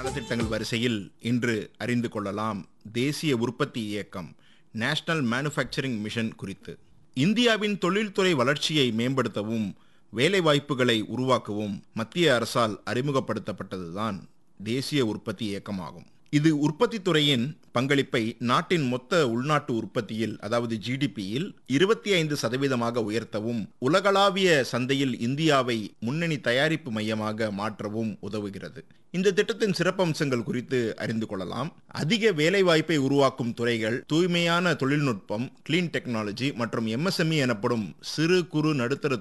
நலத்திட்டங்கள் வரிசையில் இன்று அறிந்து கொள்ளலாம் தேசிய உற்பத்தி இயக்கம் நேஷனல் மேனுஃபேக்சரிங் மிஷன் குறித்து இந்தியாவின் தொழில்துறை வளர்ச்சியை மேம்படுத்தவும் வேலைவாய்ப்புகளை உருவாக்கவும் மத்திய அரசால் அறிமுகப்படுத்தப்பட்டதுதான் தேசிய உற்பத்தி இயக்கமாகும் இது உற்பத்தி துறையின் பங்களிப்பை நாட்டின் மொத்த உள்நாட்டு உற்பத்தியில் அதாவது ஜிடிபியில் இருபத்தி ஐந்து சதவீதமாக உயர்த்தவும் உலகளாவிய சந்தையில் இந்தியாவை முன்னணி தயாரிப்பு மையமாக மாற்றவும் உதவுகிறது இந்த திட்டத்தின் சிறப்பம்சங்கள் குறித்து அறிந்து கொள்ளலாம் அதிக வேலைவாய்ப்பை உருவாக்கும் துறைகள் தூய்மையான தொழில்நுட்பம் கிளீன் டெக்னாலஜி மற்றும் எம்எஸ்எம்இ எனப்படும் சிறு குறு நடுத்தர